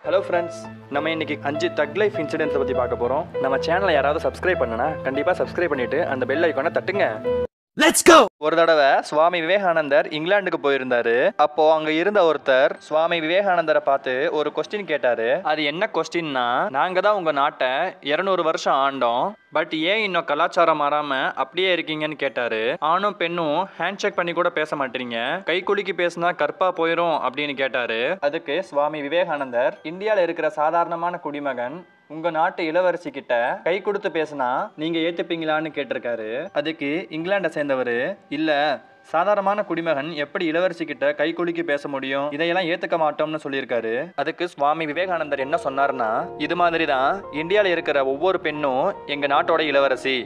Hello friends நம்ம இன்னைக்கு அஞ்சு தக் லைஃப் இன்சிடென்ட்ஸை பற்றி பார்க்க போகிறோம் நம்ம சேனலை யாராவது சப்ஸ்கிரைப் பண்ணனா கண்டிப்பாக சப்ஸ்கிரைப் பண்ணிட்டு அந்த பெல் ஐக்கானை தட்டுங்க Let's go! ஒரு தடவை சுவாமி விவேகானந்தர் இங்கிலாந்துக்கு போயிருந்தாரு அப்போ அங்க இருந்த ஒருத்தர் சுவாமி விவேகானந்தரை பார்த்து ஒரு கொஸ்டின் கேட்டாரு அது என்ன கொஸ்டின்னா நாங்க தான் உங்க நாட்டை இருநூறு வருஷம் ஆண்டோம் பட் ஏன் இன்னும் கலாச்சாரம் மாறாம அப்படியே இருக்கீங்கன்னு கேட்டாரு ஆணும் பெண்ணும் ஹேண்ட் ஷேக் பண்ணி கூட பேச மாட்டீங்க கை குலுக்கி பேசினா கற்பா போயிரும் அப்படின்னு கேட்டாரு அதுக்கு சுவாமி விவேகானந்தர் இந்தியால இருக்கிற சாதாரணமான குடிமகன் உங்க நாட்டு இளவரசி கிட்ட கை கொடுத்து பேசினா நீங்க ஏத்துப்பீங்களான்னு கேட்டிருக்காரு அதுக்கு இங்கிலாண்டை சேர்ந்தவர் இல்ல சாதாரணமான குடிமகன் எப்படி இளவரசி கிட்ட கை குலுக்கி பேச முடியும் இதையெல்லாம் ஏத்துக்க மாட்டோம்னு சொல்லியிருக்காரு அதுக்கு சுவாமி விவேகானந்தர் என்ன சொன்னார்னா இது மாதிரி தான் இந்தியால இருக்கிற ஒவ்வொரு பெண்ணும் எங்க நாட்டோட இளவரசி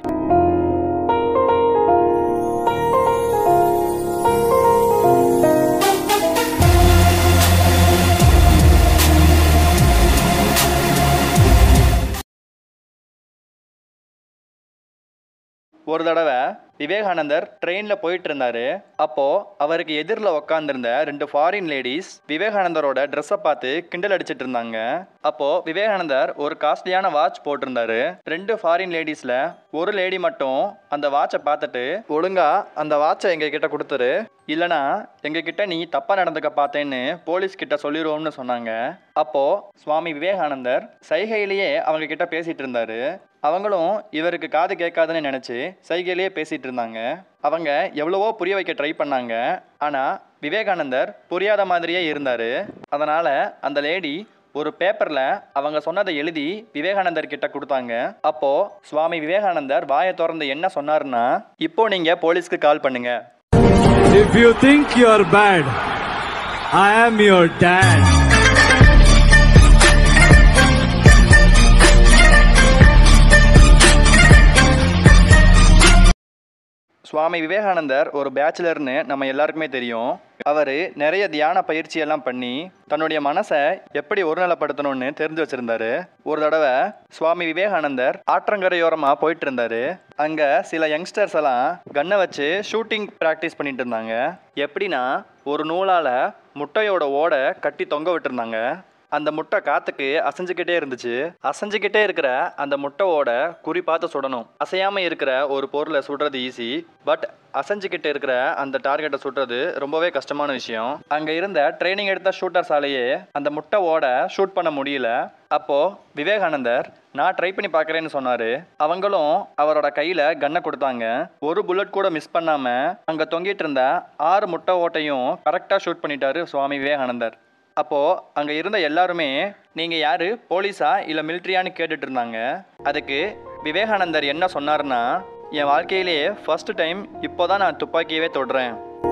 ஒரு தடவை விவேகானந்தர் ட்ரெயின்ல போயிட்டு இருந்தாரு அப்போ அவருக்கு எதிரில் உட்காந்துருந்த ரெண்டு ஃபாரின் லேடிஸ் விவேகானந்தரோட ட்ரெஸ்ஸை பார்த்து கிண்டல் அடிச்சிட்டு இருந்தாங்க அப்போ விவேகானந்தர் ஒரு காஸ்ட்லியான வாட்ச் போட்டிருந்தாரு ரெண்டு ஃபாரின் லேடிஸ்ல ஒரு லேடி மட்டும் அந்த வாட்சை பார்த்துட்டு ஒழுங்கா அந்த வாட்சை எங்க கிட்ட கொடுத்துரு இல்லனா எங்க கிட்ட நீ தப்பா நடந்துக்க பார்த்தேன்னு போலீஸ் கிட்ட சொல்லிடுவோம்னு சொன்னாங்க அப்போ சுவாமி விவேகானந்தர் சைகையிலேயே அவங்க கிட்ட பேசிட்டு இருந்தாரு அவங்களும் இவருக்கு காது கேட்காதுன்னு நினைச்சு சைகையிலேயே பேசிட்டு இருந்தாங்க அவங்க எவ்வளவோ புரிய வைக்க ட்ரை பண்ணாங்க ஆனா விவேகானந்தர் புரியாத மாதிரியே இருந்தாரு அதனால அந்த லேடி ஒரு பேப்பர்ல அவங்க சொன்னதை எழுதி விவேகானந்தர் கிட்ட கொடுத்தாங்க அப்போ சுவாமி விவேகானந்தர் வாயை திறந்து என்ன சொன்னாருன்னா இப்போ நீங்க போலீஸ்க்கு கால் பண்ணுங்க If you think you're bad, I am your dad. சுவாமி விவேகானந்தர் ஒரு பேச்சுலர்னு நம்ம எல்லாருக்குமே தெரியும் அவர் நிறைய தியான பயிற்சி எல்லாம் பண்ணி தன்னுடைய மனசை எப்படி ஒருநிலைப்படுத்தணும்னு தெரிஞ்சு வச்சிருந்தாரு ஒரு தடவை சுவாமி விவேகானந்தர் ஆற்றங்கரையோரமா போயிட்டு இருந்தாரு அங்க சில யங்ஸ்டர்ஸ் எல்லாம் கன்னை வச்சு ஷூட்டிங் ப்ராக்டிஸ் பண்ணிட்டு இருந்தாங்க எப்படின்னா ஒரு நூலால முட்டையோட ஓடை கட்டி தொங்க விட்டுருந்தாங்க அந்த முட்டை காத்துக்கு அசைஞ்சுக்கிட்டே இருந்துச்சு அசைஞ்சுக்கிட்டே இருக்கிற அந்த முட்டையோட குறி பார்த்து சுடணும் அசையாம இருக்கிற ஒரு பொருளை சுடுறது ஈஸி பட் அசைஞ்சுக்கிட்டு இருக்கிற அந்த டார்கெட்டை சுடுறது ரொம்பவே கஷ்டமான விஷயம் அங்க இருந்த ட்ரைனிங் எடுத்த ஷூட்டர்ஸாலேயே அந்த முட்டை ஓட ஷூட் பண்ண முடியல அப்போ விவேகானந்தர் நான் ட்ரை பண்ணி பார்க்குறேன்னு சொன்னாரு அவங்களும் அவரோட கையில கன்னை கொடுத்தாங்க ஒரு புல்லட் கூட மிஸ் பண்ணாம அங்க தொங்கிட்டு இருந்த ஆறு முட்டை ஓட்டையும் கரெக்டாக ஷூட் பண்ணிட்டாரு சுவாமி விவேகானந்தர் அப்போ அங்க இருந்த எல்லாருமே நீங்க யாரு போலீஸா இல்ல மிலிட்ரியான்னு கேட்டுட்டு இருந்தாங்க அதுக்கு விவேகானந்தர் என்ன சொன்னார்னா என் வாழ்க்கையிலேயே ஃபர்ஸ்ட் டைம் இப்போதான் நான் துப்பாக்கியவே தொடுறேன்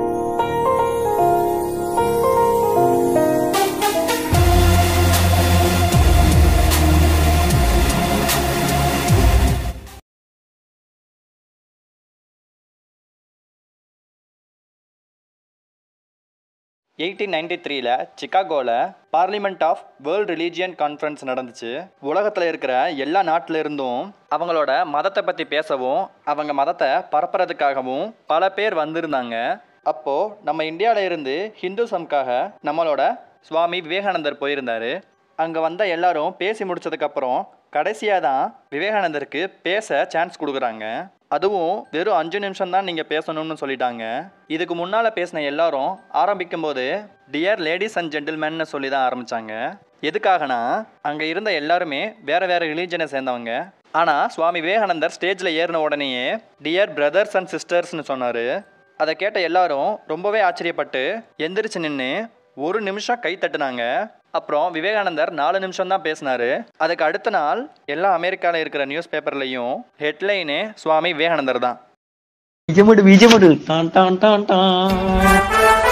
எயிட்டீன் நைன்டி த்ரீல சிகாகோவில் parliament of world religion conference நடந்துச்சு உலகத்தில் இருக்கிற எல்லா நாட்டில இருந்தும் அவங்களோட மதத்தை பற்றி பேசவும் அவங்க மதத்தை பரப்புறதுக்காகவும் பல பேர் வந்திருந்தாங்க அப்போது நம்ம இந்தியாவில் இருந்து ஹிந்துசம்காக நம்மளோட சுவாமி விவேகானந்தர் போயிருந்தாரு அங்கே வந்த எல்லாரும் பேசி முடிச்சதுக்கப்புறம் கடைசியாக தான் விவேகானந்தருக்கு பேச சான்ஸ் கொடுக்குறாங்க அதுவும் வெறும் அஞ்சு நிமிஷம் தான் நீங்கள் பேசணும்னு சொல்லிட்டாங்க இதுக்கு முன்னால் பேசின எல்லாரும் ஆரம்பிக்கும் போது டியர் லேடிஸ் அண்ட் ஜென்டில்மேன்னு சொல்லி தான் ஆரம்பித்தாங்க எதுக்காகனா அங்கே இருந்த எல்லாருமே வேற வேற ரிலீஜனை சேர்ந்தவங்க ஆனால் சுவாமி விவேகானந்தர் ஸ்டேஜில் ஏறின உடனேயே டியர் பிரதர்ஸ் அண்ட் சிஸ்டர்ஸ்னு சொன்னார் அதை கேட்ட எல்லாரும் ரொம்பவே ஆச்சரியப்பட்டு எந்திரிச்சு நின்று ஒரு நிமிஷம் கை தட்டுனாங்க அப்புறம் விவேகானந்தர் நாலு நிமிஷம் தான் பேசினாரு அதுக்கு அடுத்த நாள் எல்லா அமெரிக்காவில் இருக்கிற நியூஸ் பேப்பர்லையும் ஹெட்லைனு சுவாமி விவேகானந்தர் தான் ബീജമിട് ബീജമിട് ടാൻ ടാൻ ടാൻ ടാൻ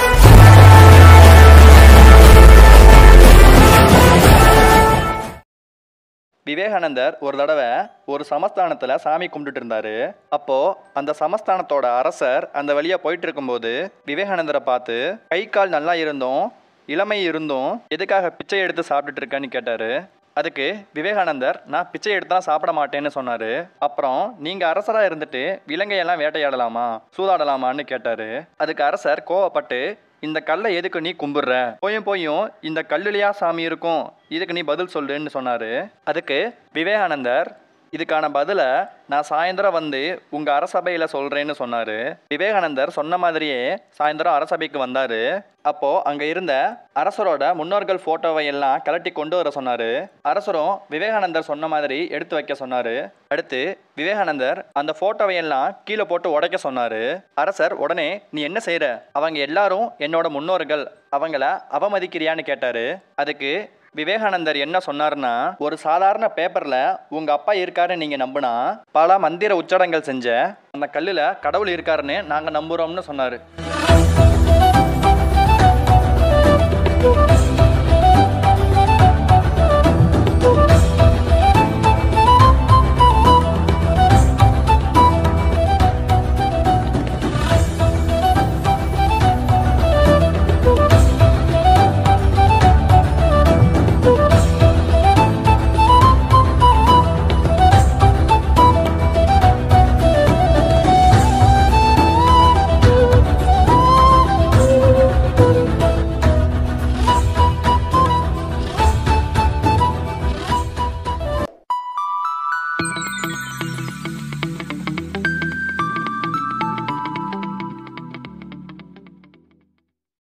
விவேகானந்தர் ஒரு தடவை ஒரு சமஸ்தானத்தில் சாமி கும்பிட்டுட்டு இருந்தாரு அப்போ அந்த சமஸ்தானத்தோட அரசர் அந்த வழியா போயிட்டு இருக்கும்போது விவேகானந்தரை பார்த்து கை கால் நல்லா இருந்தும் இளமை இருந்தும் எதுக்காக பிச்சை எடுத்து சாப்பிட்டுட்டு இருக்கேன்னு கேட்டாரு அதுக்கு விவேகானந்தர் நான் பிச்சை எடுத்தா சாப்பிட மாட்டேன்னு சொன்னாரு அப்புறம் நீங்க அரசரா இருந்துட்டு விலங்கையெல்லாம் வேட்டையாடலாமா சூதாடலாமான்னு கேட்டாரு அதுக்கு அரசர் கோவப்பட்டு இந்த கல்லை எதுக்கு நீ கும்பிடுற போயும் போயும் இந்த கல்லுலையா சாமி இருக்கும் இதுக்கு நீ பதில் சொல்லுன்னு சொன்னார் அதுக்கு விவேகானந்தர் இதுக்கான பதிலை நான் சாயந்தரம் வந்து உங்கள் அரசபையில் சொல்கிறேன்னு சொன்னார் விவேகானந்தர் சொன்ன மாதிரியே சாயந்தரம் அரசபைக்கு வந்தார் அப்போது அங்கே இருந்த அரசரோட முன்னோர்கள் ஃபோட்டோவை எல்லாம் கலட்டி கொண்டு வர சொன்னார் அரசரும் விவேகானந்தர் சொன்ன மாதிரி எடுத்து வைக்க சொன்னார் அடுத்து விவேகானந்தர் அந்த ஃபோட்டோவை எல்லாம் கீழே போட்டு உடைக்க சொன்னார் அரசர் உடனே நீ என்ன செய்கிற அவங்க எல்லாரும் என்னோட முன்னோர்கள் அவங்கள அவமதிக்கிறியான்னு கேட்டார் அதுக்கு விவேகானந்தர் என்ன சொன்னார்னா ஒரு சாதாரண பேப்பர்ல உங்க அப்பா இருக்காருன்னு நீங்க நம்பினா பல மந்திர உச்சடங்கள் செஞ்ச அந்த கல்லுல கடவுள் இருக்காருன்னு நாங்க நம்புறோம்னு சொன்னாரு